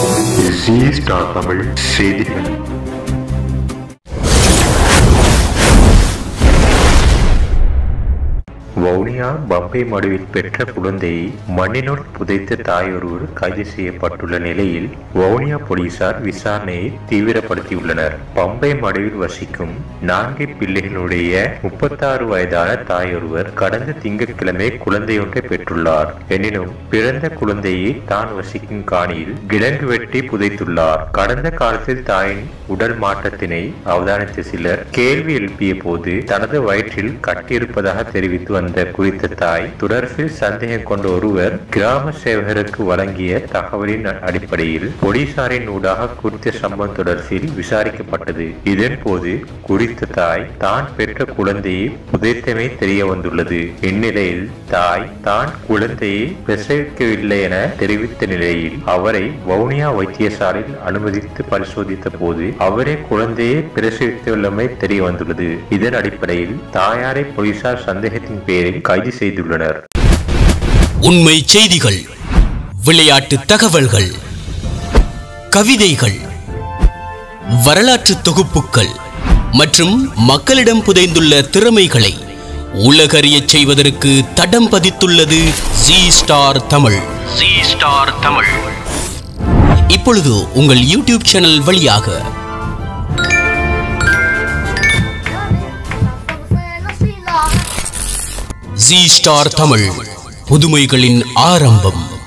G Star Tamil செய்திகள் வவுனியா பம்பை மடுவில் பெற்ற குழந்தையை மண்ணினுள் புதைத்த தாயொருவர் கைது செய்யப்பட்டுள்ள நிலையில் வவுனியா போலீசார் விசாரணையை தீவிரப்படுத்தியுள்ளனர் பம்பை மடுவில் வசிக்கும் நான்கு பிள்ளைகளுடைய முப்பத்தாறு வயதான தாயொருவர் கடந்த திங்கட்கிழமை குழந்தையொன்றை பெற்றுள்ளார் எனினும் பிறந்த குழந்தையை தான் வசிக்கும் காணியில் கிழங்கு வெட்டி புதைத்துள்ளார் கடந்த காலத்தில் தாயின் உடல் மாற்றத்தினை அவதானித்த சிலர் கேள்வி எழுப்பிய போது தனது வயிற்றில் கட்டியிருப்பதாக தெரிவித்து வந்த குறித்த தாய் தொடர்பில் சந்தேகம் கொண்ட ஒருவர் கிராம சேவகருக்கு வழங்கிய தகவலின் அடிப்படையில் போலீசாரின் ஊடாக குறித்த சம்பவம் தொடர்பில் விசாரிக்கப்பட்டது இதன் போது குறித்த தாய் தான் பெற்ற குழந்தையை புதைத்தமே தெரிய வந்துள்ளது இந்நிலையில் தாய் தான் குழந்தையை பிரசவிக்கவில்லை என தெரிவித்த நிலையில் அவரை வவுனியா வைத்தியசாலையில் அனுமதித்து பரிசோதித்த போது அவரே குழந்தையை பிரசவித்துள்ளமை தெரிய வந்துள்ளது இதன் அடிப்படையில் தாயாரை போலீசார் சந்தேகத்தின் பேரில் கைது செய்துள்ளனர் உண்மை செய்திகள் விளையாட்டு தகவல்கள் கவிதைகள் வரலாற்று தொகுப்புகள் மற்றும் மக்களிடம் புதைந்துள்ள திறமைகளை உலகறியச் செய்வதற்கு தடம் பதித்துள்ளது G Star Tamil G Star Tamil இப்பொழுது உங்கள் யூடியூப் சேனல் வழியாக ஜி ஸ்டார் தமிழ் புதுமைகளின் ஆரம்பம்